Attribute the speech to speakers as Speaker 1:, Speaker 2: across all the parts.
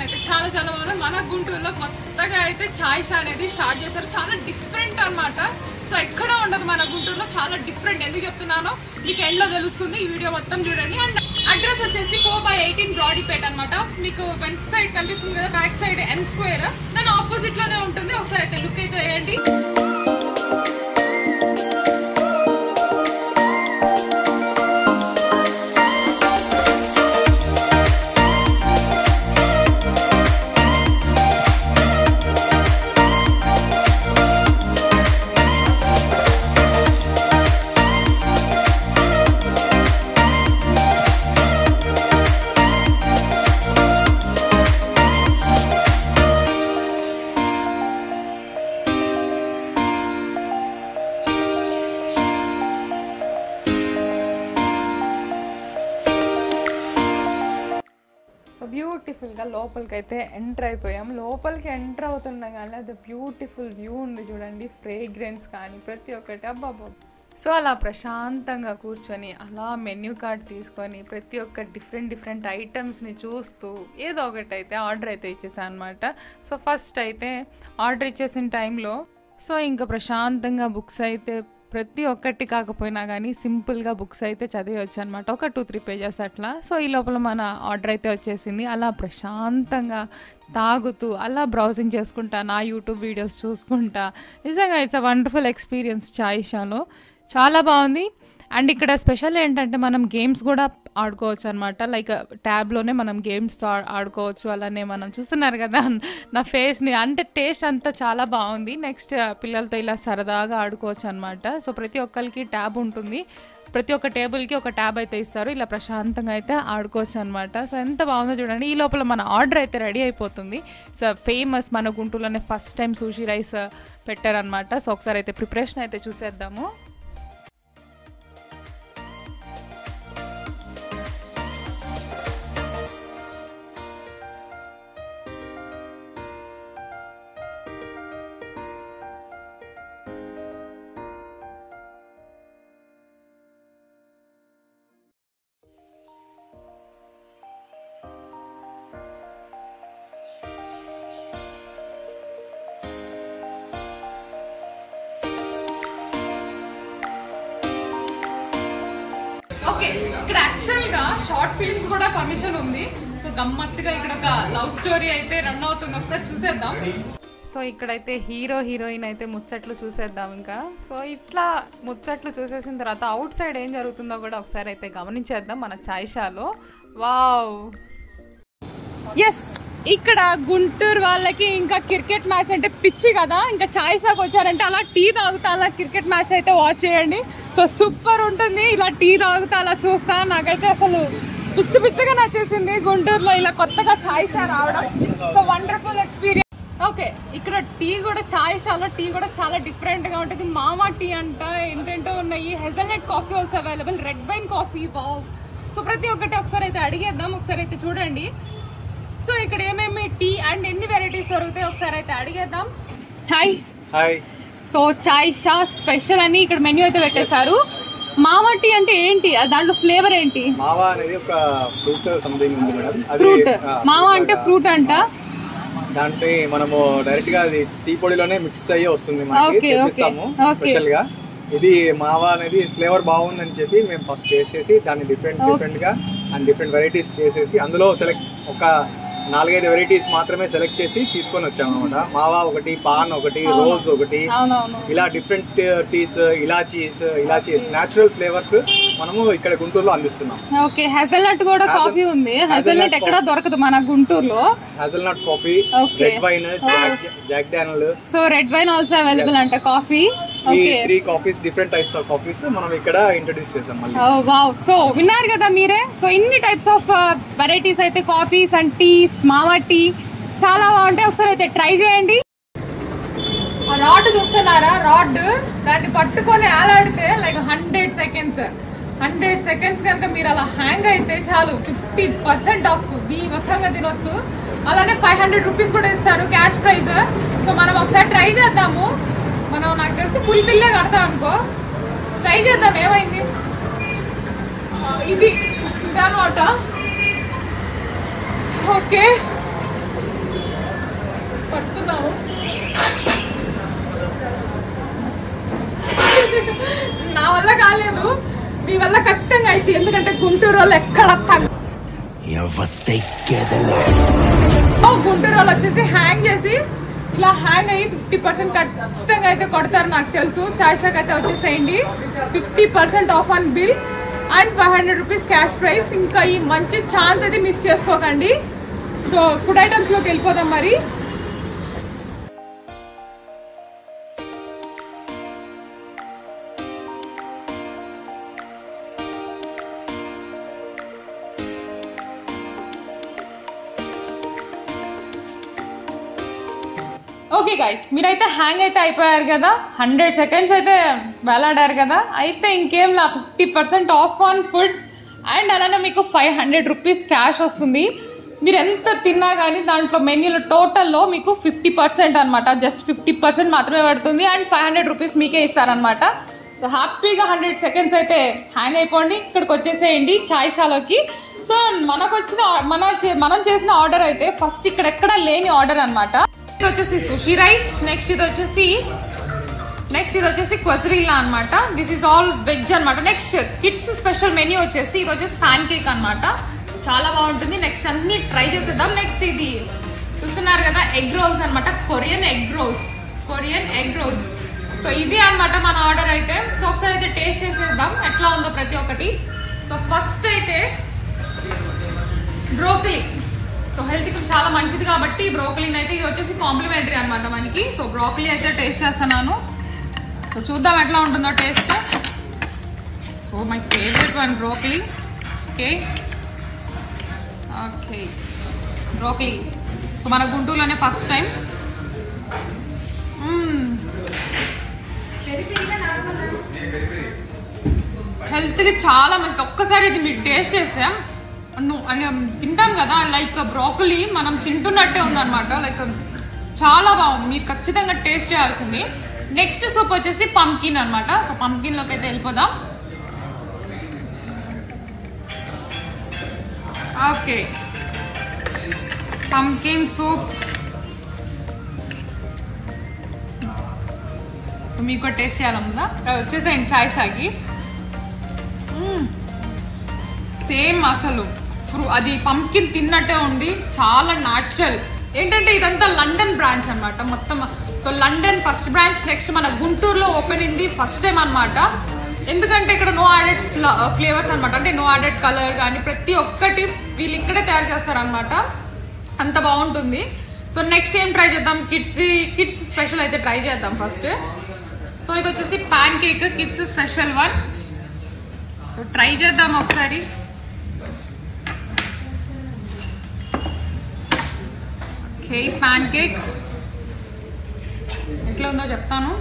Speaker 1: అయితే చాలా చాలా బాగుంది మన గుంటూరులో కొత్తగా అయితే ఛాయ్ షా అనేది స్టార్ట్ చేశారు చాలా డిఫరెంట్ అన్నమాట సో ఎక్కడ ఉండదు మన గుంటూరులో చాలా డిఫరెంట్ ఎందుకు చెప్తున్నానో మీకు ఎండ్లో తెలుస్తుంది ఈ వీడియో మొత్తం చూడండి అండ్ అడ్రస్ వచ్చేసి ఫోర్ బై ఎయిటీన్ బ్రాడీపేట్ అనమాట మీకు వెనక్ సైడ్ కనిపిస్తుంది కదా బ్యాక్ సైడ్ ఎన్ స్క్వేర్ దాని ఆపోజిట్ లోనే ఉంటుంది ఒకసారి అయితే లుక్ అయితే వేయండి సో బ్యూటిఫుల్గా లోపలికి అయితే ఎంటర్ అయిపోయాం లోపలికి ఎంటర్ అవుతుండగానే అది బ్యూటిఫుల్ వ్యూ ఉంది చూడండి ఫ్రేగ్రెన్స్ కానీ ప్రతి ఒక్కటి అబ్బాబా సో అలా ప్రశాంతంగా కూర్చొని అలా మెన్యూ కార్డ్ తీసుకొని ప్రతి ఒక్క డిఫరెంట్ డిఫరెంట్ ఐటమ్స్ని చూస్తూ ఏదో ఒకటి అయితే ఆర్డర్ అయితే ఇచ్చేసాను అనమాట సో ఫస్ట్ అయితే ఆర్డర్ ఇచ్చేసిన టైంలో సో ఇంకా ప్రశాంతంగా బుక్స్ అయితే ప్రతి ఒక్కటి కాకపోయినా కానీ సింపుల్గా బుక్స్ అయితే చదివచ్చు అనమాట ఒక టూ త్రీ పేజెస్ అట్లా సో ఈ లోపల మన ఆర్డర్ అయితే వచ్చేసింది అలా ప్రశాంతంగా తాగుతూ అలా బ్రౌజింగ్ చేసుకుంటా నా యూట్యూబ్ వీడియోస్ చూసుకుంటా నిజంగా ఇట్స్ అ వండర్ఫుల్ ఎక్స్పీరియన్స్ చాయ్ షాలో చాలా బాగుంది అండ్ ఇక్కడ స్పెషల్ ఏంటంటే మనం గేమ్స్ కూడా ఆడుకోవచ్చు అనమాట లైక్ ట్యాబ్లోనే మనం గేమ్స్తో ఆడుకోవచ్చు అలానే మనం చూస్తున్నారు కదా నా ఫేస్ని అంటే టేస్ట్ అంతా చాలా బాగుంది నెక్స్ట్ పిల్లలతో ఇలా సరదాగా ఆడుకోవచ్చు అనమాట సో ప్రతి ఒక్కరికి ట్యాబ్ ఉంటుంది ప్రతి ఒక్క టేబుల్కి ఒక ట్యాబ్ అయితే ఇస్తారు ఇలా ప్రశాంతంగా అయితే ఆడుకోవచ్చు అనమాట సో ఎంత బాగుందో చూడండి ఈ లోపల మన ఆర్డర్ అయితే రెడీ అయిపోతుంది సో ఫేమస్ మన గుంటూరులోనే ఫస్ట్ టైం సూషీ రైస్ పెట్టారనమాట సో ఒకసారి అయితే ప్రిపరేషన్ అయితే చూసేద్దాము ఓకే ఇక్కడ యాక్చువల్ గా షార్ట్ ఫిల్మ్స్ కూడా పర్మిషన్ ఉంది సో గమ్మత్తుగా ఇక్కడ ఒక లవ్ స్టోరీ అయితే రన్ అవుతుంది ఒకసారి చూసేద్దాం సో ఇక్కడైతే హీరో హీరోయిన్ అయితే ముచ్చట్లు చూసేద్దాం ఇంకా సో ఇట్లా ముచ్చట్లు చూసేసిన తర్వాత అవుట్ సైడ్ ఏం జరుగుతుందో కూడా ఒకసారి అయితే గమనించేద్దాం మన చాయ్షాలో వావ్ ఎస్ ఇక్కడ గుంటూరు వాళ్ళకి ఇంకా క్రికెట్ మ్యాచ్ అంటే పిచ్చి కదా ఇంకా చాయ్ సాక్ వచ్చారంటే అలా టీ తాగుతా అలా క్రికెట్ మ్యాచ్ అయితే వాచ్ చేయండి సో సూపర్ ఉంటుంది ఇలా టీ తాగుతా అలా చూస్తా నాకైతే అసలు పిచ్చి పిచ్చిగా నచ్చేసింది గుంటూరులో ఇలా కొత్తగా చాయ్ షా రావడం సో వండర్ఫుల్ ఎక్స్పీరియన్స్ ఓకే ఇక్కడ టీ కూడా చాయ్ షాలో టీ కూడా చాలా డిఫరెంట్ గా ఉంటుంది మామా టీ అంట ఏంటంటో ఉన్నాయి hazelnut coffee also available red wine coffee wow so ప్రతి ఒక్కటి ఒకసారి అయితే అడిగేద్దాం ఒకసారి అయితే చూడండి సో ఇక్కడ ఏమేమి టీ అండ్ ఎన్ని వెరైటీస్ దొరుకుతాయి ఒకసారి అయితే అడిగేద్దాం hi
Speaker 2: hi
Speaker 1: so Chai Shaa special అని ఇక్కడ మెన్యూ అయితే పెట్టేశారు మావా టీ అంటే ఏంటి ఆ దాంట్లో ఫ్లేవర్ ఏంటి
Speaker 2: మావా అనేది ఒక ఫ్రూట్ సంథింగ్ ఉంది మేడం అది,
Speaker 1: ఫ్రూట్
Speaker 2: ఆ,
Speaker 1: మావా అంటే ఫ్రూట్ అంట
Speaker 2: దాంట్లో మనము డైరెక్ట్ గా అది టీ పొడిలోనే మిక్స్ అయ్యి వస్తుంది మనకి
Speaker 1: Okay, okay,
Speaker 2: తెప్పిస్తాము
Speaker 1: okay.
Speaker 2: స్పెషల్ గా ఇది మావా అనేది ఫ్లేవర్ బాగుందని చెప్పి మేము ఫస్ట్ టేస్ట్ చేసి దాన్ని డిఫరెంట్ డిఫరెంట్ గా అండ్ డిఫరెంట్ వెరైటీస్ చేసేసి అందులో సెలెక్ట్ ఒక నాలుగైదు వెరైటీస్ మాత్రమే సెలెక్ట్ చేసి తీసుకొని వచ్చాము అనమాట మావా ఒకటి పాన్ ఒకటి రోజ్ ఒకటి
Speaker 1: అవునవును
Speaker 2: ఇలా డిఫరెంట్ టీస్ ఇలాచీస్ ఇలాచీ న్యాచురల్ ఫ్లేవర్స్ మనము ఇక్కడ గుంటూరులో అందిస్తున్నాం
Speaker 1: ఓకే హెజల్నట్ కూడా కాఫీ ఉంది హెజల్నట్ ఎక్కడ దొరకదు మన గుంటూరులో
Speaker 2: hazelnut coffee
Speaker 1: Okay.
Speaker 2: Red wine Jack Daniel
Speaker 1: so red wine also available అంట కాఫీ
Speaker 2: ఈ
Speaker 1: okay
Speaker 2: three coffees different types of coffees మనం ఇక్కడ ఇంట్రొడ్యూస్ చేసాం మళ్ళీ
Speaker 1: వావ్ సో విన్నారు కదా మీరే సో ఇన్ని టైప్స్ ఆఫ్ వెరైటీస్ అయితే కాఫీస్ అండ్ టీస్ మావా టీ చాలా బాగుంటాయి ఒకసారి అయితే ట్రై చేయండి ఆ రాడ్ చూస్తున్నారా రాడ్ దాన్ని పట్టుకొని ఆలాడితే like hundred seconds hundred seconds కనుక మీరు అలా హ్యాంగ్ అయితే చాలు ఫిఫ్టీ పర్సెంట్ ఆఫ్ బీభత్సంగా తినొచ్చు అలానే ఫైవ్ హండ్రెడ్ రూపీస్ కూడా ఇస్తారు క్యాష్ ప్రైజ్ సో మనం ఒకసారి ట్రై చేద్దాము మనం నాకు తెలిసి ఫుల్ బిల్లే కడతాం అనుకో ట్రై చేద్దాం ఏమైంది ఆ, ఇది ఇదనమాట ఓకే చూద్దాము నా వల్ల కాలేదు మీ వల్ల ఖచ్చితంగా అయితే ఎందుకంటే గుంటూరు వాళ్ళు ఎక్కడ తగ్గ ఓ, గుంటూరు వాళ్ళు వచ్చేసి హ్యాంగ్ చేసి ఇలా హ్యాంగ్ అయ్యి ఫిఫ్టీ పర్సెంట్ ఖచ్చితంగా అయితే కొడతారు నాకు తెలుసు చాయ్ షాక్ అయితే వచ్చేసేయండి fifty percent off on bill and five hundred rupees cash prize ఇంకా ఈ మంచి ఛాన్స్ అయితే మిస్ చేసుకోకండి సో ఫుడ్ ఐటమ్స్లోకి వెళ్ళిపోదాం మరి ఓకే గైస్ మీరైతే హ్యాంగ్ అయితే అయిపోయారు కదా హండ్రెడ్ సెకండ్స్ అయితే వేలాడారు కదా అయితే ఇంకేం లా fifty percent off on food and అలానే మీకు ఫైవ్ హండ్రెడ్ రూపీస్ క్యాష్ వస్తుంది మీరు ఎంత తిన్నా కానీ దాంట్లో మెన్యూలో టోటల్లో మీకు ఫిఫ్టీ పర్సెంట్ అనమాట జస్ట్ ఫిఫ్టీ పర్సెంట్ మాత్రమే పడుతుంది అండ్ ఫైవ్ హండ్రెడ్ రూపీస్ మీకే ఇస్తారనమాట సో హ్యాపీగా హండ్రెడ్ సెకండ్స్ అయితే హ్యాంగ్ అయిపోండి ఇక్కడికి వచ్చేసేయండి చాయ్ షాలోకి సో మనకు వచ్చిన మన చే- మనం చేసిన ఆర్డర్ అయితే ఫస్ట్ ఇక్కడ ఎక్కడ లేని ఆర్డర్ అన్నమాట ఇది వచ్చేసి సుషి రైస్ నెక్స్ట్ ఇది వచ్చేసి నెక్స్ట్ ఇది వచ్చేసి క్వజరీలా అన్నమాట దిస్ ఈస్ ఆల్ వెజ్ అన్నమాట నెక్స్ట్ కిడ్స్ స్పెషల్ మెన్యూ వచ్చేసి ఇది వచ్చేసి పాన్ కేక్ అనమాట చాలా బాగుంటుంది నెక్స్ట్ అన్ని ట్రై చేసేద్దాం నెక్స్ట్ ఇది చూస్తున్నారు కదా ఎగ్ రోల్స్ అన్నమాట Korean egg rolls Korean egg rolls so ఇది అన్నమాట మన ఆర్డర్ అయితే సో ఒకసారి అయితే టేస్ట్ చేసేద్దాం ఎట్లా ఉందో ప్రతి ఒక్కటి సో ఫస్ట్ అయితే బ్రోకలీ సో హెల్త్ కి చాలా మంచిది కాబట్టి బ్రోకలీని అయితే ఇది వచ్చేసి కాంప్లిమెంటరీ అన్నమాట మనకి సో బ్రోకలీ అయితే టేస్ట్ చేస్తున్నాను సో చూద్దాం ఎట్లా ఉంటుందో taste so my favourite one broccoli okay okay broccoli so మన గుంటూరులోనే ఫస్ట్ టైం హెల్త్కి చాలా మంచిది ఒక్కసారి ఇది మీరు టేస్ట్ చేసాం ను- అని తింటాం కదా లైక్ బ్రోకలీ మనం తింటున్నట్టే ఉందన్నమాట లైక్ చాలా బాగుంది మీరు ఖచ్చితంగా టేస్ట్ చేయాల్సింది నెక్స్ట్ సూప్ వచ్చేసి పంకిన్ అనమాట సో పంకిన్లోకి అయితే వెళ్ళిపోదాం ఓకే పంకిన్ సూప్ సో మీకు టేస్ట్ చేయాలనుందా వచ్చేసేయండి చాయ్ షాకి సేమ్ అసలు ఫ్రూ అది పంకిన్ తిన్నట్టే ఉంది చాలా న్యాచురల్ ఏంటంటే ఇదంతా లండన్ బ్రాంచ్ అన్నమాట మొత్తం so London first branch next మన గుంటూరులో ఓపెన్ అయింది ఫస్ట్ టైం అన్నమాట ఎందుకంటే ఇక్కడ నో యాడెడ్ ఫ్లేవర్స్ అన్నమాట అంటే నో యాడెడ్ కలర్ కానీ ప్రతి ఒక్కటి వీళ్ళు ఇక్కడే తయారు చేస్తారనమాట అంత బాగుంటుంది సో నెక్స్ట్ ఏం ట్రై చేద్దాం కిడ్స్ కిడ్స్ స్పెషల్ అయితే ట్రై చేద్దాం ఫస్ట్ సో ఇది వచ్చేసి pancake kids special one so try చేద్దాం ఒకసారి ఓకే ప్యాన్ కేక్ ఎట్లా ఉందో చెప్తాను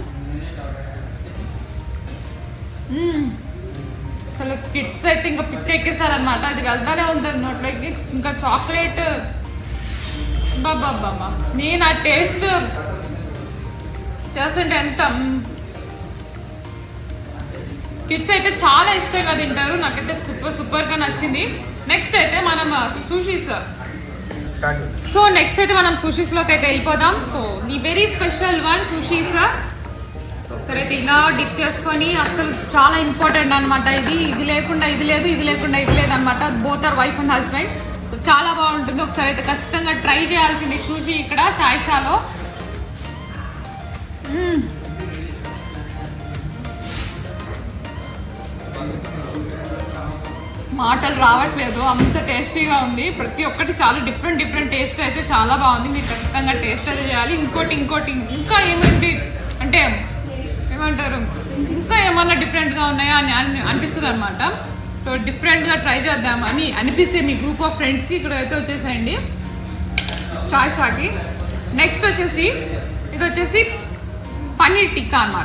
Speaker 1: మ్మ్. అసలు కిడ్స్ అయితే ఇంకా పిచ్చెక్కేసారనమాట అది వెళ్తానే ఉంటుంది నోట్లోకి ఇంకా చాక్లెట్ బాబా నేను ఆ టేస్ట్ చేస్తుంటే ఎంత మ్మ్. కిడ్స్ అయితే చాలా ఇష్టంగా తింటారు నాకైతే సూపర్ సూపర్ గా నచ్చింది నెక్స్ట్ అయితే మనం సుషీస్ సో నెక్స్ట్ అయితే మనం సుషీస్ లోకి అయితే వెళ్ళిపోదాం so the very special one sushis so ఒకసారి అయితే ఇలా డిప్ చేసుకొని అసలు చాలా ఇంపార్టెంట్ అనమాట ఇది ఇది లేకుండా ఇది లేదు ఇది లేకుండా ఇది లేదు అనమాట both our wife and husband so చాలా బాగుంటుంది ఒకసారి అయితే ఖచ్చితంగా ట్రై చేయాల్సింది సుషి ఇక్కడ చాయ్షాలో మాటలు రావట్లేదు అంత టేస్టీగా ఉంది ప్రతి ఒక్కటి చాలా డిఫరెంట్ డిఫరెంట్ టేస్ట్ అయితే చాలా బాగుంది మీరు ఖచ్చితంగా టేస్ట్ అయితే చేయాలి ఇంకోటి ఇంకోటి ఇంకా ఏమిటి అంటే ఏమంటారు ఇంకా ఏమన్నా డిఫరెంట్గా ఉన్నాయా అని అని- అనిపిస్తుంది అనమాట సో డిఫరెంట్గా ట్రై చేద్దామని అనిపిస్తే మీ గ్రూప్ ఆఫ్ ఫ్రెండ్స్కి ఇక్కడ అయితే వచ్చేసేయండి చాయ్ షాకి నెక్స్ట్ వచ్చేసి ఇది వచ్చేసి పన్నీర్ టిక్కా అన్నమాట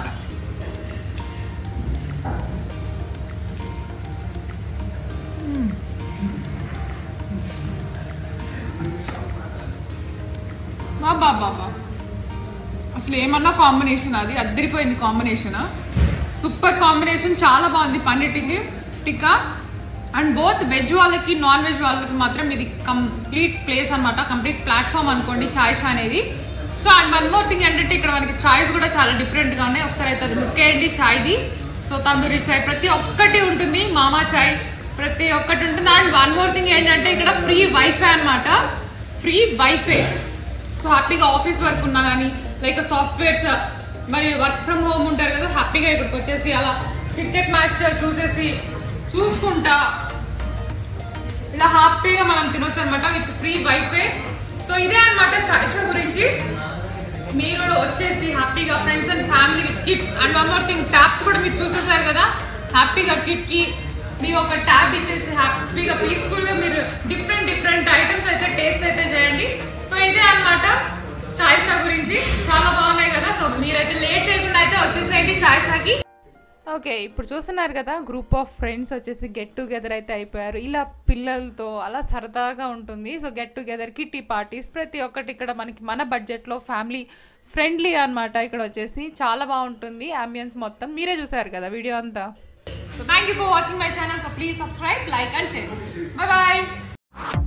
Speaker 1: బాబా బాబా అసలు ఏమన్నా కాంబినేషన్ అది అద్దరిపోయింది కాంబినేషన్ సూపర్ కాంబినేషన్ చాలా బాగుంది paneer tikki tikka and both veg వాళ్ళకి నాన్ వెజ్ వాళ్ళకి మాత్రం ఇది కంప్లీట్ ప్లేస్ అన్నమాట కంప్లీట్ ప్లాట్ఫామ్ అనుకోండి చాయ్షా అనేది so so and one more thing ఏంటంటే ఇక్కడ మనకి చాయ్స్ కూడా చాలా డిఫరెంట్ గా ఉన్నాయి ఒకసారి అయితే అది లుక్ వేయండి చాయ్ది సో తందూరి చాయ్ ప్రతి ఒక్కటి ఉంటుంది మామా చాయ్ ప్రతి ఒక్కటి ఉంటుంది అండ్ వన్ మోర్ థింగ్ ఏంటంటే ఇక్కడ ఫ్రీ వైఫై అన్నమాట ఫ్రీ వైఫై సో హ్యాపీగా ఆఫీస్ వర్క్ ఉన్నా కానీ లైక్ సాఫ్ట్వేర్స్ మరి వర్క్ ఫ్రమ్ హోమ్ ఉంటారు కదా హ్యాపీగా ఇక్కడికి వచ్చేసి అలా క్రికెట్ మ్యాచ్ చూసేసి చూసుకుంటా ఇలా హ్యాపీగా మనం తినొచ్చు అనమాట విత్ ఫ్రీ వైఫై సో ఇదే అనమాట చాయిషా గురించి మీరు కూడా వచ్చేసి హ్యాపీగా friends and family with kids and one more thing tabs కూడా మీరు చూసేసారు కదా హ్యాపీగా కిడ్ కి మీకు ఒక ట్యాబ్ ఇచ్చేసి హ్యాపీగా పీస్ఫుల్ గా మీరు డిఫరెంట్ డిఫరెంట్ ఐటమ్స్ అయితే టేస్ట్ అయితే చేయండి సో ఇదే అన్నమాట చాయ్ షా గురించి చాలా బాగున్నాయి కదా సో మీరైతే లేట్ చేయకుండా అయితే వచ్చేసేయండి చాయ్ షాకి ఓకే ఇప్పుడు చూస్తున్నారు కదా గ్రూప్ ఆఫ్ ఫ్రెండ్స్ వచ్చేసి గెట్ టుగెదర్ అయితే అయిపోయారు ఇలా పిల్లలతో అలా సరదాగా ఉంటుంది so get together kitty parties ప్రతి ఒక్కటి ఇక్కడ మనకి మన బడ్జెట్లో ఫ్యామిలీ ఫ్రెండ్లీ అన్నమాట ఇక్కడ వచ్చేసి చాలా బాగుంటుంది అంబియన్స్ మొత్తం మీరే చూసారు కదా వీడియో అంతా so thank you for watching my channel so please subscribe like and share bye bye